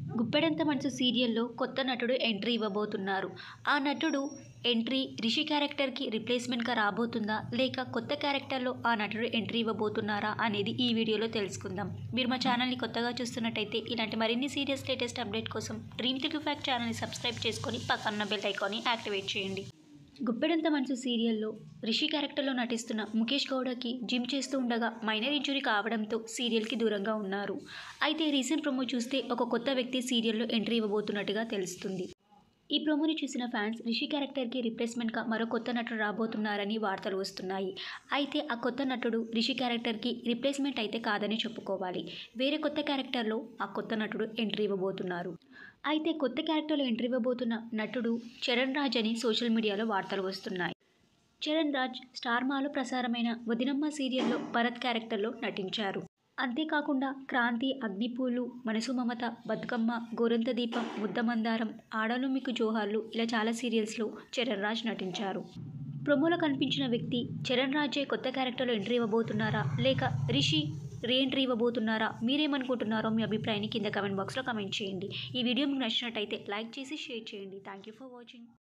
గుప్పెడంత మనసు సీరియల్లో కొత్త నటుడు ఎంట్రీ ఇవ్వబోతున్నారు ఆ నటుడు ఎంట్రీ రిషి క్యారెక్టర్కి రిప్లేస్మెంట్గా రాబోతుందా లేక కొత్త క్యారెక్టర్లో ఆ నటుడు ఎంట్రీ ఇవ్వబోతున్నారా అనేది ఈ వీడియోలో తెలుసుకుందాం మీరు మా ఛానల్ని కొత్తగా చూస్తున్నట్టయితే ఇలాంటి మరిన్ని సీరియస్ లేటెస్ట్ అప్డేట్ కోసం డ్రీమ్ తెలుగు ఫ్యాక్ట్ ఛానల్ని సబ్స్క్రైబ్ చేసుకొని పక్కన్న బెల్ ఐకాన్ని యాక్టివేట్ చేయండి గుప్పెడంత మనసు సీరియల్లో రిషి క్యారెక్టర్లో నటిస్తున్న ముఖేష్ గౌడకి జిమ్ చేస్తూ ఉండగా మైనర్ ఇంజురీ కావడంతో సీరియల్కి దూరంగా ఉన్నారు అయితే రీసెంట్ ప్రోమో చూస్తే ఒక కొత్త వ్యక్తి సీరియల్లో ఎంట్రీ ఇవ్వబోతున్నట్టుగా తెలుస్తుంది ఈ ప్రోమోని చూసిన ఫ్యాన్స్ రిషి క్యారెక్టర్కి రిప్లేస్మెంట్గా మరో కొత్త నటుడు రాబోతున్నారని వార్తలు వస్తున్నాయి అయితే ఆ కొత్త నటుడు రిషి క్యారెక్టర్కి రిప్లేస్మెంట్ అయితే కాదని చెప్పుకోవాలి వేరే కొత్త క్యారెక్టర్లో ఆ కొత్త నటుడు ఎంట్రీ ఇవ్వబోతున్నారు అయితే కొత్త క్యారెక్టర్లో ఎంట్రీ ఇవ్వబోతున్న నటుడు చరణ్ రాజ్ అని సోషల్ మీడియాలో వార్తలు వస్తున్నాయి చరణ్ రాజ్ స్టార్ మాలో ప్రసారమైన వదినమ్మ సీరియల్లో భరత్ క్యారెక్టర్లో నటించారు అంతేకాకుండా క్రాంతి అగ్నిపూలు మనసు మమత బతుకమ్మ గోరంత దీపం ముద్దమందారం ఆడలు మీకు జోహార్లు ఇలా చాలా సీరియల్స్లో చరణ్ రాజ్ నటించారు ప్రొమోలో కనిపించిన వ్యక్తి చరణ్ రాజే కొత్త క్యారెక్టర్లో ఎంట్రీ ఇవ్వబోతున్నారా లేక రిషి రీఎంట్రీ ఇవ్వబోతున్నారా మీరేమనుకుంటున్నారో మీ అభిప్రాయాన్ని కింద కమెంట్ బాక్స్లో కమెంట్ చేయండి ఈ వీడియో మీకు నచ్చినట్టయితే లైక్ చేసి షేర్ చేయండి థ్యాంక్ యూ ఫర్ వాచింగ్